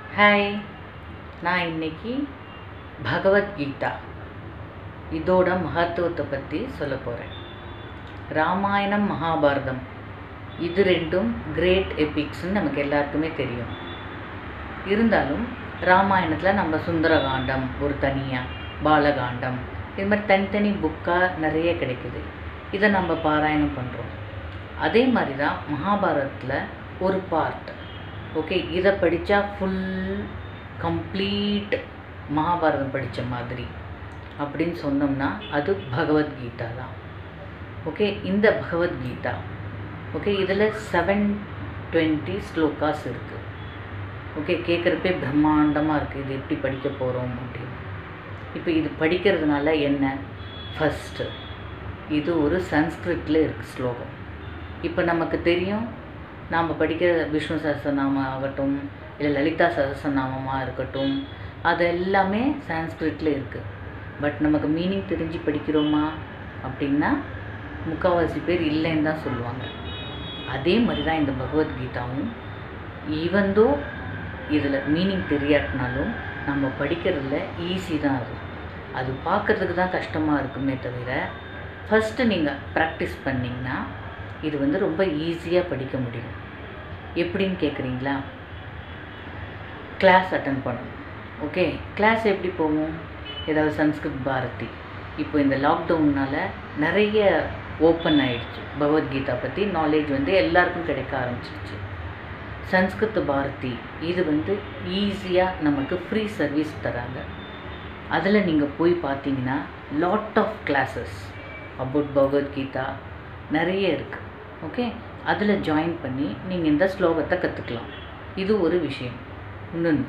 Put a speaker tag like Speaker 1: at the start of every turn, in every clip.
Speaker 1: hi நான் இன்னைக்கு பகவத்கீதா இதோட மகத்துவத்தை பற்றி சொல்ல போகிறேன் ராமாயணம் மகாபாரதம் இது ரெண்டும் கிரேட் எபிக்ஸ்னு நமக்கு எல்லாருக்குமே தெரியும் இருந்தாலும் ராமாயணத்தில் நம்ம சுந்தரகாண்டம் ஒரு தனியாக பாலகாண்டம் இது மாதிரி தனித்தனி புக்காக நிறைய கிடைக்குது இதை நம்ம பாராயணம் பண்ணுறோம் அதே மாதிரி தான் மகாபாரதத்தில் ஒரு பார்ட் ஓகே இதை படித்தா ஃபுல் கம்ப்ளீட் மகாபாரதம் படித்த மாதிரி அப்படின்னு சொன்னோம்னா அது பகவத்கீதா தான் ஓகே இந்த பகவத்கீதா ஓகே இதில் செவன் டுவெண்ட்டி ஸ்லோகாஸ் இருக்குது ஓகே கேட்குறப்பே பிரம்மாண்டமாக இருக்குது இது எப்படி படிக்க போகிறோம் அப்படின்னு இப்போ இது படிக்கிறதுனால என்ன ஃபஸ்ட்டு இது ஒரு சன்ஸ்கிருத்தில் இருக்குது ஸ்லோகம் இப்போ நமக்கு தெரியும் நாம் படிக்கிற விஷ்ணு சஹஸ்ரநாமம் ஆகட்டும் இல்லை லலிதா சஹஸ்ரநாமமாக இருக்கட்டும் அது எல்லாமே சான்ஸ்கிரிட்டில் இருக்குது பட் நமக்கு மீனிங் தெரிஞ்சு படிக்கிறோமா அப்படின்னா முக்கால்வாசி பேர் இல்லைன்னு தான் சொல்லுவாங்க அதே மாதிரி தான் இந்த பகவத்கீதாவும் ஈவந்தோ இதில் மீனிங் தெரியாட்டினாலும் நம்ம படிக்கிறதுல ஈஸி தான் அது அது பார்க்குறதுக்கு தான் கஷ்டமாக இருக்குமே தவிர ஃபஸ்ட்டு நீங்கள் ப்ராக்டிஸ் பண்ணிங்கன்னா இது வந்து ரொம்ப ஈஸியாக படிக்க முடியும் எப்படின்னு கேட்குறீங்களா கிளாஸ் அட்டன் பண்ணணும் ஓகே கிளாஸ் எப்படி போவோம் ஏதாவது சன்ஸ்கிருத் பாரதி இப்போ இந்த லாக்டவுன்னால் நிறைய ஓப்பன் ஆயிடுச்சு பகவத்கீதா பற்றி நாலேஜ் வந்து எல்லாருக்கும் கிடைக்க ஆரம்பிச்சிருச்சு சன்ஸ்கிருத் பாரதி இது வந்து ஈஸியாக நமக்கு ஃப்ரீ சர்வீஸ் தராங்க அதில் நீங்கள் போய் பார்த்தீங்கன்னா lot of classes about Bhagavad Gita நிறைய இருக்குது ஓகே அதில் ஜாயின் பண்ணி நீங்கள் இந்த ஸ்லோகத்தை கற்றுக்கலாம் இது ஒரு விஷயம் இன்னொன்று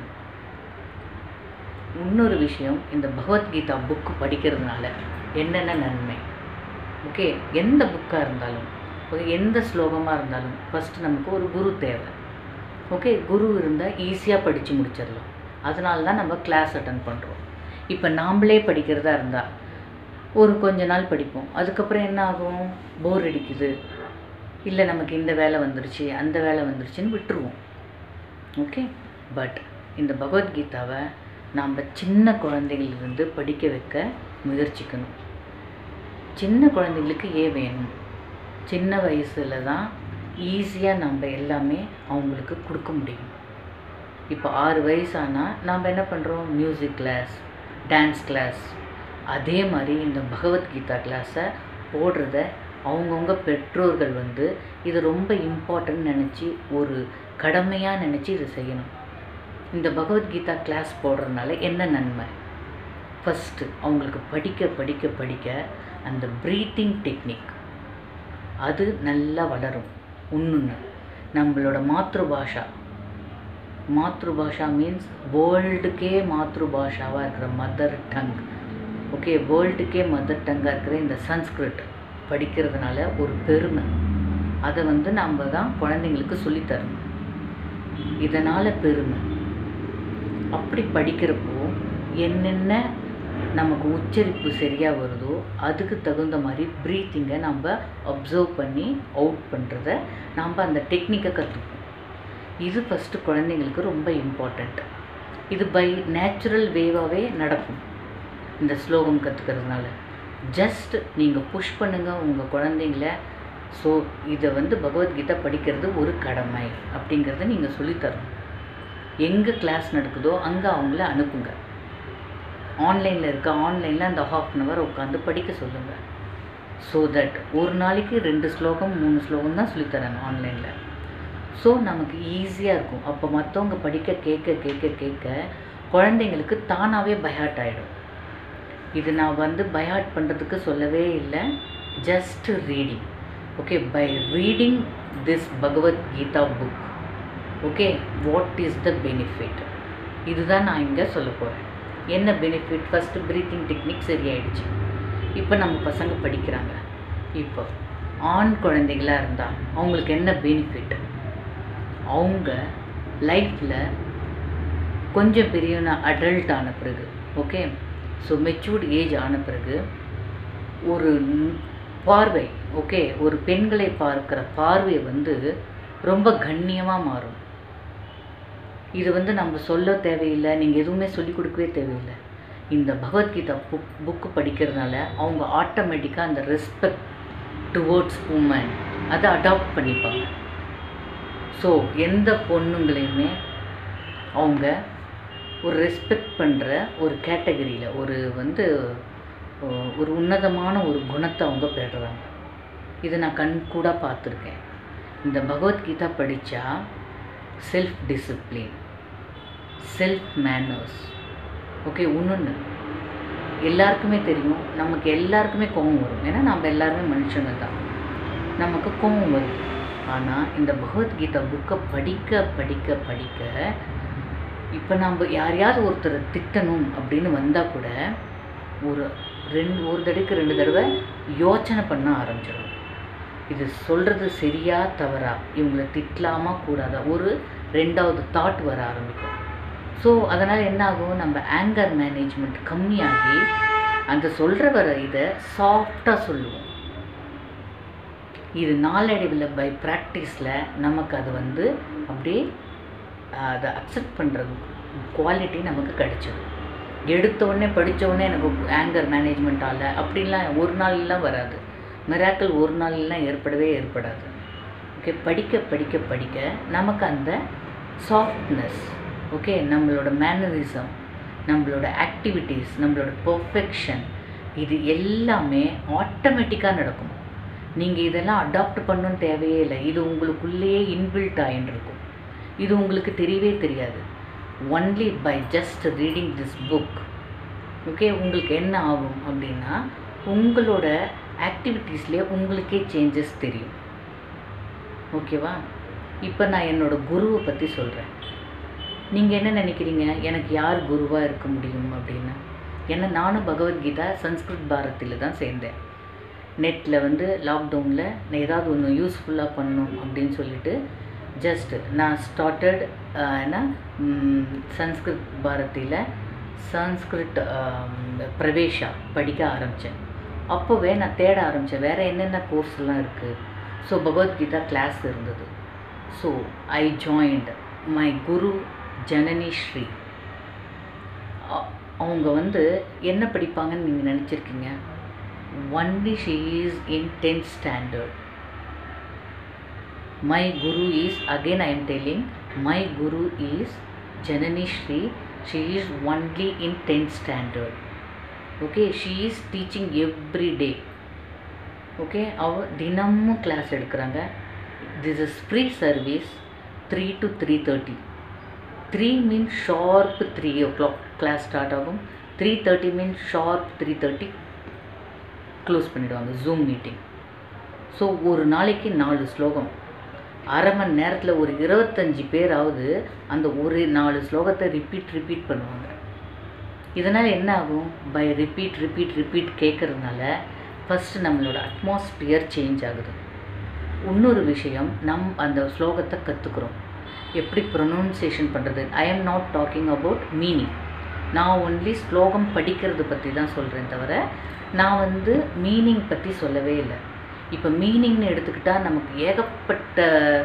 Speaker 1: இன்னொரு விஷயம் இந்த பகவத்கீதா புக்கு படிக்கிறதுனால என்னென்ன நன்மை ஓகே எந்த புக்காக இருந்தாலும் ஓகே எந்த ஸ்லோகமாக இருந்தாலும் ஃபஸ்ட்டு நமக்கு ஒரு குரு தேவை ஓகே குரு இருந்தால் ஈஸியாக படித்து முடிச்சிடலாம் அதனால தான் நம்ம கிளாஸ் அட்டன் பண்ணுறோம் இப்போ நாம்ளே படிக்கிறதா இருந்தால் ஒரு கொஞ்ச நாள் படிப்போம் அதுக்கப்புறம் என்ன ஆகும் போர் அடிக்குது இல்லை நமக்கு இந்த வேலை வந்துருச்சு அந்த வேலை வந்துருச்சுன்னு விட்டுருவோம் ஓகே பட் இந்த பகவத்கீதாவை நாம் சின்ன குழந்தைகளிலிருந்து படிக்க வைக்க முயற்சிக்கணும் சின்ன குழந்தைங்களுக்கு ஏன் வேணும் சின்ன வயசில் தான் ஈஸியாக நம்ம எல்லாமே அவங்களுக்கு கொடுக்க முடியும் இப்போ ஆறு வயசானால் நாம் என்ன பண்ணுறோம் மியூசிக் கிளாஸ் டான்ஸ் கிளாஸ் அதே மாதிரி இந்த பகவத்கீதா கிளாஸை போடுறத அவங்கவுங்க பெற்றோர்கள் வந்து இது ரொம்ப இம்பார்ட்டன்ட் நினச்சி ஒரு கடமையாக நினச்சி இதை செய்யணும் இந்த பகவத்கீதா கிளாஸ் போடுறதுனால என்ன நன்மை ஃபஸ்ட்டு அவங்களுக்கு படிக்க படிக்க படிக்க அந்த ப்ரீத்திங் டெக்னிக் அது நல்லா வளரும் இன்னொன்று நம்மளோட மாத்ருபாஷா மாத்ருபாஷா மீன்ஸ் வேர்ல்டுக்கே மாத்ருபாஷாவாக இருக்கிற மதர் டங் ஓகே வேர்ல்டுக்கே மதர் டங்காக இருக்கிற இந்த சன்ஸ்கிரிட் படிக்கிறதுனால ஒரு பெருமை அதை வந்து நம்ம தான் குழந்தைங்களுக்கு சொல்லித்தரணும் இதனால் பெருமை அப்படி படிக்கிறப்போ என்னென்ன நமக்கு உச்சரிப்பு சரியாக வருதோ அதுக்கு தகுந்த மாதிரி ப்ரீத்திங்கை நம்ம அப்சர்வ் பண்ணி அவுட் பண்ணுறத நம்ம அந்த டெக்னிக்கை கற்றுப்போம் இது ஃபஸ்ட்டு குழந்தைங்களுக்கு ரொம்ப இம்பார்ட்டண்ட் இது பை நேச்சுரல் வேவாகவே நடக்கும் இந்த ஸ்லோகம் கற்றுக்கிறதுனால ஜஸ்ட் நீங்கள் புஷ் பண்ணுங்கள் உங்கள் குழந்தைங்கள ஸோ இதை வந்து பகவத்கீதா படிக்கிறது ஒரு கடமை அப்படிங்கிறத நீங்கள் சொல்லித்தரணும் எங்கே கிளாஸ் நடக்குதோ அங்கே அவங்கள அனுப்புங்க ஆன்லைனில் இருக்க ஆன்லைனில் அந்த ஹாஃப் அன் ஹவர் உட்காந்து படிக்க சொல்லுங்கள் ஸோ தட் ஒரு நாளைக்கு ரெண்டு ஸ்லோகம் மூணு ஸ்லோகம் தான் சொல்லித்தராங்க ஆன்லைனில் ஸோ நமக்கு ஈஸியாக இருக்கும் அப்போ மற்றவங்க படிக்க கேட்க கேட்க கேட்க குழந்தைங்களுக்கு தானாகவே பயாட் ஆகிடும் இது நான் வந்து பயாட் பண்ணுறதுக்கு சொல்லவே இல்லை just reading okay by reading this Bhagavad Gita book okay what is the benefit இதுதான் நான் இங்கே சொல்ல போகிறேன் என்ன பெனிஃபிட் ஃபஸ்ட்டு ப்ரீத்திங் டெக்னிக் சரியாயிடுச்சு இப்போ நம்ம பசங்க படிக்கிறாங்க இப்போ ஆண் குழந்தைகளாக இருந்தால் அவங்களுக்கு என்ன பெனிஃபிட் அவங்க லைஃப்பில் கொஞ்சம் பெரியவன அடல்ட் ஆன பிறகு ஓகே ஸோ மெச்சூர்ட் ஏஜ் ஆன பிறகு ஒரு பார்வை ஓகே ஒரு பெண்களை பார்க்குற பார்வை வந்து ரொம்ப கண்ணியமாக மாறும் இது வந்து நம்ம சொல்ல தேவையில்லை நீங்கள் எதுவுமே சொல்லிக் கொடுக்கவே தேவையில்லை இந்த பகவத்கீதா புக் புக்கு படிக்கிறதுனால அவங்க ஆட்டோமேட்டிக்காக அந்த ரெஸ்பெக்ட் டுவோர்ட்ஸ் உமன் அதை அடாப்ட் பண்ணிப்பாங்க ஸோ எந்த பொண்ணுங்களையுமே அவங்க ஒரு ரெஸ்பெக்ட் பண்ணுற ஒரு கேட்டகரியில் ஒரு வந்து ஒ- ஒரு உன்னதமான ஒரு குணத்தை அவங்க பெறுறாங்க இதை நான் கண் கூட பார்த்துருக்கேன் இந்த பகவத்கீதா படித்தா self discipline self manners okay இன்னொன்று எல்லாருக்குமே தெரியும் நமக்கு எல்லாருக்குமே கோபம் வரும் ஏன்னா நம்ம எல்லாருமே மனுஷங்க தான் நமக்கு கோபம் வரும் ஆனால் இந்த பகவத்கீதா புக்கை படிக்க படிக்க படிக்க இப்போ நம்ம யாரையாவது ஒருத்தரை திட்டணும் அப்படின்னு வந்தால் கூட ஒரு ரெண்டு ஒரு தடவைக்கு ரெண்டு தடவை யோசனை பண்ண ஆரம்பிச்சிடும் இது சொல்கிறது சரியா தவறா இவங்களை திட்டலாமா கூடாதா ஒரு ரெண்டாவது தாட் வர ஆரம்பிக்கும் ஸோ அதனால் என்ன ஆகும் நம்ம ஆங்கர் மேனேஜ்மெண்ட் கம்மியாகி அந்த சொல்கிற வர இதை சாஃப்டாக சொல்லுவோம் இது நாளடைவில் பை ப்ராக்டிஸில் நமக்கு அது வந்து அப்படியே அதை அக்செப்ட் பண்ணுற குவாலிட்டி நமக்கு கிடைச்சிடும் எடுத்த உடனே படிச்ச உடனே எனக்கு ஆங்கர் மேனேஜ்மெண்ட் ஆகல அப்படின்லாம் ஒரு நாள்லாம் வராது மிராக்கள் ஒரு நாள்லாம் ஏற்படவே ஏற்படாது ஓகே படிக்க படிக்க படிக்க நமக்கு அந்த சாஃப்ட்னஸ் ஓகே நம்மளோட மேனரிசம் நம்மளோட ஆக்டிவிட்டீஸ் நம்மளோட பெர்ஃபெக்ஷன் இது எல்லாமே ஆட்டோமேட்டிக்காக நடக்கும் நீங்கள் இதெல்லாம் அடாப்ட் பண்ணணும்னு தேவையே இல்லை இது உங்களுக்குள்ளேயே இன்பில்ட் ஆகின்னு இருக்கும் இது உங்களுக்கு தெரியவே தெரியாது only by just reading this book okay உங்களுக்கு என்ன ஆகும் அப்படின்னா உங்களோட ஆக்டிவிட்டீஸ்லேயே உங்களுக்கே சேஞ்சஸ் தெரியும் ஓகேவா இப்போ நான் என்னோட குருவை பற்றி சொல்கிறேன் நீங்கள் என்ன நினைக்கிறீங்க எனக்கு யார் குருவாக இருக்க முடியும் அப்படின்னு ஏன்னா நானும் பகவத்கீதா சன்ஸ்கிருத் பாரதியில் தான் சேர்ந்தேன் நெட்டில் வந்து லாக்டவுனில் நான் ஏதாவது ஒன்று யூஸ்ஃபுல்லாக பண்ணணும் அப்படின்னு சொல்லிட்டு ஜஸ்ட் நான் ஸ்டார்டட் என்ன ம், சன்ஸ்கிருத் பாரதியில் சன்ஸ்கிருத் ஆம், பிரவேஷா படிக்க ஆரம்பித்தேன் அப்போவே நான் தேட ஆரம்பித்தேன் வேறு என்னென்ன கோர்ஸ்லாம் இருக்குது ஸோ பகவத்கீதா கிளாஸ் இருந்தது so I joined my guru Janani Sri அ- அவங்க வந்து என்ன படிப்பாங்கன்னு நீங்கள் நினச்சிருக்கீங்க only she is in tenth standard my guru is again I am telling my guru is Janani Sri she is only in tenth standard okay she is teaching every day okay அவ தினமும் class எடுக்கிறாங்க this is free service three to three thirty three means sharp three O clock class start ஆகும் three thirty means sharp three thirty close பண்ணிடுவாங்க Zoom meeting so ஒரு நாளைக்கு நாலு ஸ்லோகம் அரை மணி நேரத்தில் ஒரு இருபத்தஞ்சி பேராவது அந்த ஒரு நாலு ஸ்லோகத்தை ரிப்பீட் ரிப்பீட் பண்ணுவாங்க இதனால் என்ன ஆகும் பை ரிப்பீட் ரிப்பீட் ரிப்பீட் கேட்குறதுனால ஃபஸ்ட்டு நம்மளோட அட்மாஸ்பியர் சேஞ்ச் ஆகுது இன்னொரு விஷயம் நம் அந்த ஸ்லோகத்தை கற்றுக்குறோம் எப்படி ப்ரொனவுன்சியேஷன் பண்ணுறது I am not talking about meaning நான் ஒன்லி ஸ்லோகம் படிக்கிறது பற்றி தான் சொல்கிறேன் தவிர நான் வந்து மீனிங் பற்றி சொல்லவே இல்லை இப்போ மீனிங்னு எடுத்துக்கிட்டால் நமக்கு ஏகப்பட்ட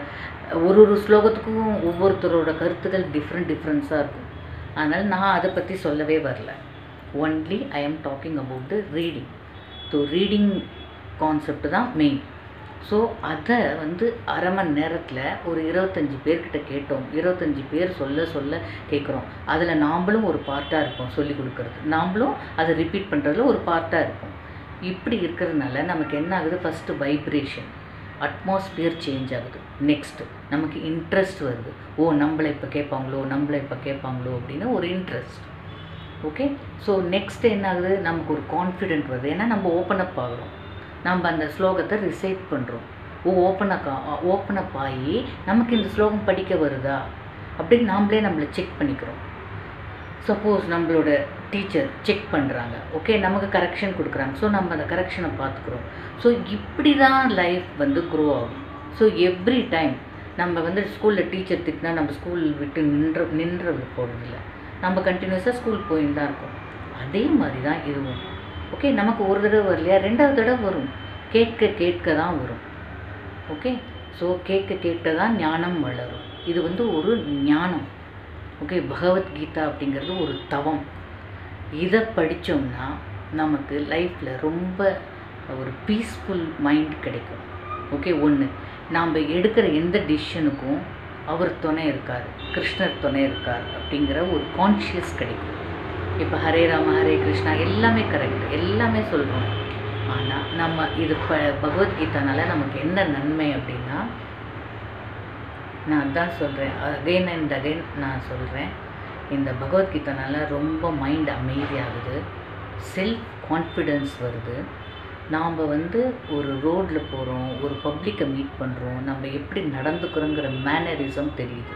Speaker 1: ஒரு ஒரு ஸ்லோகத்துக்கும் ஒவ்வொருத்தரோட கருத்துக்கள் டிஃப்ரெண்ட் டிஃப்ரென்ஸாக இருக்கும் அதனால் நான் அதை பற்றி சொல்லவே வரல only I am talking about the reading so reading concept தான் மெயின் ஸோ அதை வந்து அரை மணி நேரத்தில் ஒரு இருபத்தஞ்சி பேர்கிட்ட கேட்டோம் இருபத்தஞ்சி பேர் சொல்ல சொல்ல கேட்குறோம் அதில் நாம்ளும் ஒரு பார்ட்டாக இருப்போம் சொல்லி கொடுக்கறது நாம்ளும் அதை ரிப்பீட் பண்ணுறதுல ஒரு பார்ட்டாக இருப்போம் இப்படி இருக்கிறதுனால நமக்கு என்ன ஆகுது ஃபஸ்ட்டு வைப்ரேஷன் அட்மாஸ்பியர் சேஞ்ச் ஆகுது நெக்ஸ்ட்டு நமக்கு இன்ட்ரெஸ்ட் வருது ஓ நம்மளை இப்போ கேட்பாங்களோ நம்மளை இப்போ கேட்பாங்களோ அப்படின்னு ஒரு இன்ட்ரெஸ்ட் ஓகே ஸோ நெக்ஸ்ட் என்ன ஆகுது நமக்கு ஒரு கான்ஃபிடென்ட் வருது ஏன்னா நம்ம ஓப்பன் அப் ஆகிறோம் நம்ம அந்த ஸ்லோகத்தை ரிசைட் பண்ணுறோம் ஓ ஓப்பன் அப் ஓப்பன் அப் ஆகி நமக்கு இந்த ஸ்லோகம் படிக்க வருதா அப்படின்னு நாமளே நம்மளை செக் பண்ணிக்கிறோம் சப்போஸ் நம்மளோட டீச்சர் செக் பண்ணுறாங்க ஓகே நமக்கு கரெக்ஷன் கொடுக்குறாங்க ஸோ நம்ம அந்த கரெக்ஷனை பார்த்துக்குறோம் ஸோ இப்படி தான் லைஃப் வந்து க்ரோ ஆகும் ஸோ எவ்ரி டைம் நம்ம வந்து ஸ்கூலில் டீச்சர் திட்டினா நம்ம ஸ்கூல் விட்டு நின்ற நின்ற போகிறதில்ல நம்ம கண்டினியூஸாக ஸ்கூல் போயின்னு தான் இருக்கோம் அதே மாதிரி தான் இதுவும் ஓகே நமக்கு ஒரு தடவை வரலையா ரெண்டாவது தடவை வரும் கேட்க கேட்க தான் வரும் ஓகே ஸோ கேட்க கேட்க தான் ஞானம் வளரும் இது வந்து ஒரு ஞானம் ஓகே பகவத்கீதா அப்படிங்கிறது ஒரு தவம் இதை படித்தோம்னா நமக்கு லைஃப்பில் ரொம்ப ஒரு பீஸ்ஃபுல் மைண்ட் கிடைக்கும் ஓகே ஒன்று நாம் எடுக்கிற எந்த டிசிஷனுக்கும் அவர் துணை இருக்கார் கிருஷ்ணர் துணை இருக்கார் அப்படிங்கிற ஒரு கான்ஷியஸ் கிடைக்கும் இப்போ ஹரே ராம ஹரே கிருஷ்ணா எல்லாமே கரெக்ட் எல்லாமே சொல்கிறோம் ஆனால் நம்ம இது ப பகவத்கீதானால நமக்கு என்ன நன்மை அப்படின்னா நான் அதான் சொல்கிறேன் அகைன் அண்ட் அகைன் நான் சொல்கிறேன் இந்த பகவத்கீதானால ரொம்ப மைண்ட் அமைதியாகுது செல்ஃப் கான்ஃபிடென்ஸ் வருது நாம் வந்து ஒரு ரோட்டில் போகிறோம் ஒரு பப்ளிக்கை மீட் பண்ணுறோம் நம்ம எப்படி நடந்துக்கிறோங்கிற மேனரிசம் தெரியுது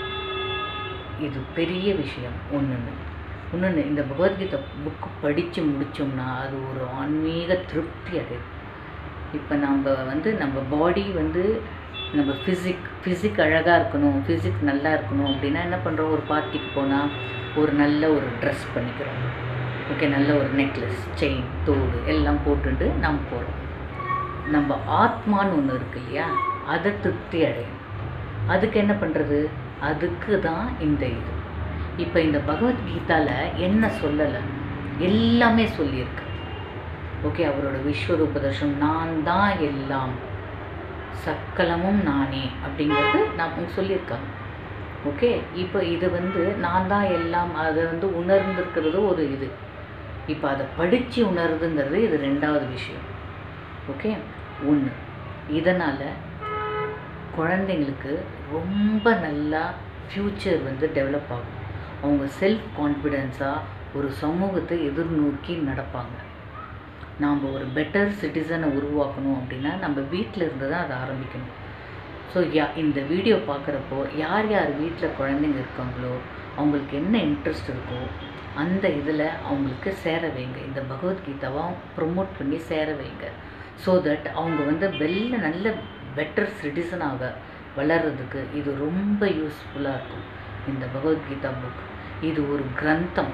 Speaker 1: இது பெரிய விஷயம் ஒன்றுன்னு இன்னொன்று இந்த பகவத்கீதை புக்கு படித்து முடித்தோம்னா அது ஒரு ஆன்மீக திருப்தி அடையுது இப்போ நம்ம வந்து நம்ம பாடி வந்து நம்ம ஃபிசிக் ஃபிசிக் அழகாக இருக்கணும் ஃபிசிக் நல்லா இருக்கணும் அப்படின்னா என்ன பண்ணுறோம் ஒரு பார்ட்டிக்கு போனால் ஒரு நல்ல ஒரு ட்ரெஸ் பண்ணிக்கிறோம் ஓகே நல்ல ஒரு நெக்லஸ் செயின் தோடு எல்லாம் போட்டுட்டு நம்ம போகிறோம் நம்ம ஆத்மான்னு ஒன்று இருக்கு இல்லையா அதை திருப்தி அடையும் அதுக்கு என்ன பண்ணுறது அதுக்கு தான் இந்த இது இப்போ இந்த பகவத்கீதாவில் என்ன சொல்லலை எல்லாமே சொல்லியிருக்கு ஓகே அவரோட விஸ்வரூப தர்ஷனம் நான் தான் எல்லாம் சக்கலமும் நானே அப்படிங்கிறது நான் உங்களுக்கு சொல்லியிருக்காங்க ஓகே இப்போ இது வந்து நான் தான் எல்லாம் அதை வந்து உணர்ந்திருக்கிறது ஒரு இது இப்போ அதை படித்து உணருதுங்கிறது இது ரெண்டாவது விஷயம் ஓகே ஒன்று இதனால் குழந்தைங்களுக்கு ரொம்ப நல்லா ஃப்யூச்சர் வந்து டெவலப் ஆகும் அவங்க செல்ஃப் கான்ஃபிடென்ஸாக ஒரு சமூகத்தை எதிர்நோக்கி நடப்பாங்க நாம் ஒரு பெட்டர் சிட்டிசனை உருவாக்கணும் அப்படின்னா நம்ம வீட்டில் இருந்து தான் அதை ஆரம்பிக்கணும் ஸோ யா இந்த வீடியோ பார்க்குறப்போ யார் யார் வீட்டில் குழந்தைங்க இருக்காங்களோ அவங்களுக்கு என்ன இன்ட்ரெஸ்ட் இருக்கோ அந்த இதில் அவங்களுக்கு சேர வைங்க இந்த பகவத்கீதாவை ப்ரொமோட் பண்ணி சேர வைங்க ஸோ தட் அவங்க வந்து வெளில நல்ல பெட்டர் சிட்டிசனாக வளர்கிறதுக்கு இது ரொம்ப யூஸ்ஃபுல்லாக இருக்கும் இந்த பகவத்கீதா புக் இது ஒரு கிரந்தம்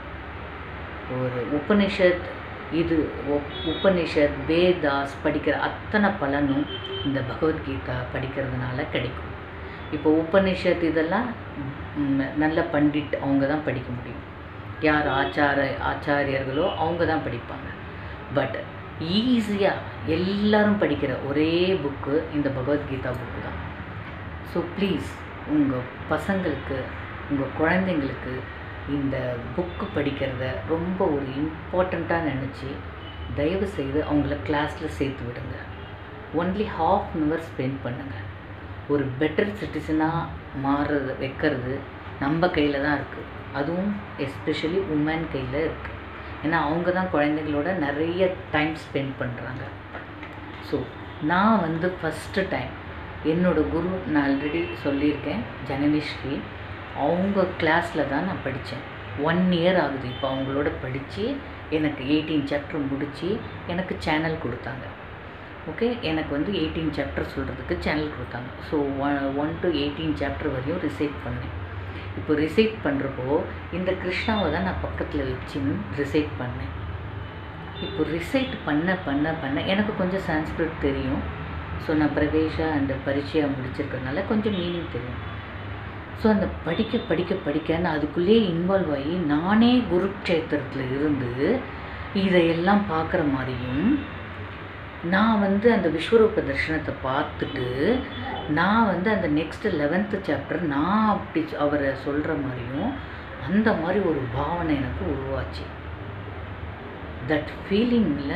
Speaker 1: ஒரு உபனிஷத் இது ஒப்- உபனிஷத் வேதாஸ் படிக்கிற அத்தனை பலனும் இந்த பகவத்கீதா படிக்கிறதுனால கிடைக்கும் இப்போ உபனிஷத் இதெல்லாம் ம், நல்ல பண்டிட் அவங்க தான் படிக்க முடியும் யார் ஆச்சார ஆச்சாரியர்களோ அவங்க தான் படிப்பாங்க பட் ஈஸியாக எல்லாரும் படிக்கிற ஒரே புக்கு இந்த பகவத்கீதா புக்கு தான் ஸோ ப்ளீஸ் உங்கள் பசங்களுக்கு உங்கள் குழந்தைங்களுக்கு இந்த புக்கு படிக்கிறத ரொம்ப ஒரு இம்பார்ட்டண்ட்டாக நினச்சி தயவு செய்து அவங்கள கிளாஸில் சேர்த்து விடுங்க only half an hour spend பண்ணுங்கள் ஒரு பெட்டர் சிட்டிசனாக மாறுறது வைக்கிறது நம்ம கையில் தான் இருக்குது அதுவும் எஸ்பெஷலி உமன் கையில் இருக்குது ஏன்னா அவங்க தான் குழந்தைங்களோட நிறைய டைம் ஸ்பெண்ட் பண்ணுறாங்க ஸோ நான் வந்து ஃபஸ்ட்டு டைம் என்னோட குரு நான் ஆல்ரெடி சொல்லியிருக்கேன் ஜனனிஸ்ரீ அவங்க கிளாஸில் தான் நான் படித்தேன் ஒன் இயர் ஆகுது இப்போ அவங்களோட படித்து எனக்கு எயிட்டீன் சாப்டர் முடித்து எனக்கு சேனல் கொடுத்தாங்க ஓகே எனக்கு வந்து எயிட்டீன் சாப்டர் சொல்கிறதுக்கு சேனல் கொடுத்தாங்க so one one to eighteen chapter வரையும் ரிசைட் பண்ணேன் இப்போ ரிசைட் பண்ணுறப்போ இந்த கிருஷ்ணாவை தான் நான் பக்கத்தில் வச்சு ரிசைட் பண்ணேன் இப்போ ரிசைட் பண்ண பண்ண பண்ண எனக்கு கொஞ்சம் சான்ஸ்கிரிட் தெரியும் ஸோ நான் பிரவேஷா அண்ட் பரீட்சையாக முடிச்சிருக்கறனால கொஞ்சம் மீனிங் தெரியும் ஸோ அந்த படிக்க படிக்க படிக்க நான் அதுக்குள்ளேயே இன்வால்வ் ஆகி நானே குருக்ஷேத்திரத்தில் இருந்து இதையெல்லாம் பார்க்குற மாதிரியும் நான் வந்து அந்த விஸ்வரூப தர்ஷனத்தை பார்த்துட்டு நான் வந்து அந்த நெக்ஸ்ட் லெவன்த்து சாப்டர் நான் அப்படி அவரை சொல்கிற மாதிரியும் அந்த மாதிரி ஒரு பாவனை எனக்கு உருவாச்சு தட் ஃபீலிங்கில்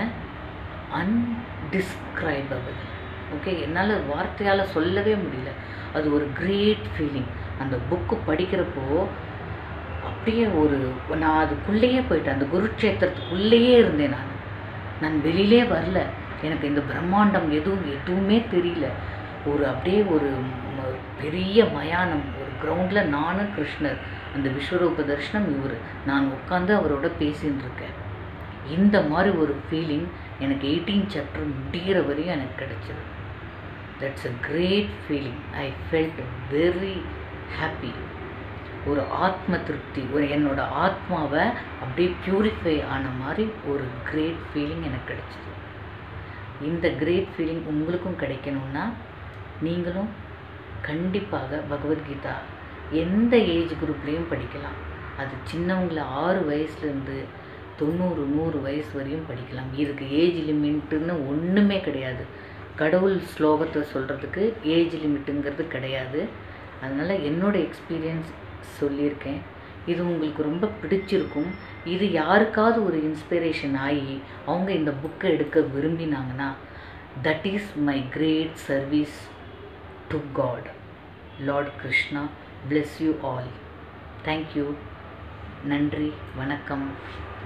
Speaker 1: அன்டிஸ்கிரைபபிள் ஓகே என்னால் வார்த்தையால் சொல்லவே முடியல அது ஒரு கிரேட் ஃபீலிங் அந்த புக்கு படிக்கிறப்போ அப்படியே ஒரு நான் அதுக்குள்ளேயே போயிட்டேன் அந்த குருட்சேத்திரத்துக்குள்ளேயே இருந்தேன் நான் நான் வெளியிலே வரல எனக்கு இந்த பிரம்மாண்டம் எதுவும் எதுவுமே தெரியல ஒரு அப்படியே ஒரு ம- பெரிய மயானம் ஒரு கிரவுண்டில் நானும் கிருஷ்ணர் அந்த விஸ்வரூப தரிசனம் இவர் நான் உட்காந்து அவரோட பேசின்னு இருக்கேன் இந்த மாதிரி ஒரு ஃபீலிங் எனக்கு எயிட்டீன் சாப்டர் முடிகிற வரையும் எனக்கு கிடைச்சது that's a great feeling I felt very happy ஒரு ஆத்ம திருப்தி ஒரு என்னோட ஆத்மாவை அப்படியே பியூரிஃபை ஆன மாதிரி ஒரு கிரேட் ஃபீலிங் எனக்கு கிடைச்சிது இந்த கிரேட் ஃபீலிங் உங்களுக்கும் கிடைக்கணும்னா நீங்களும் கண்டிப்பாக பகவத்கீதா எந்த ஏஜ் குரூப்லேயும் படிக்கலாம் அது சின்னவங்கள ஆறு வயசுலேருந்து தொண்ணூறு நூறு வயசு வரையும் படிக்கலாம் இதுக்கு ஏஜ் லிமிட்டுன்னு ஒன்றுமே கிடையாது கடவுள் ஸ்லோகத்தை சொல்கிறதுக்கு ஏஜ் லிமிட்டுங்கிறது கிடையாது அதனால் என்னோடய எக்ஸ்பீரியன்ஸ் சொல்லியிருக்கேன் இது உங்களுக்கு ரொம்ப பிடிச்சிருக்கும் இது யாருக்காவது ஒரு இன்ஸ்பிரேஷன் ஆகி அவங்க இந்த புக்கை எடுக்க விரும்பினாங்கன்னா that is my great service to God Lord Krishna bless you all thank you நன்றி வணக்கம்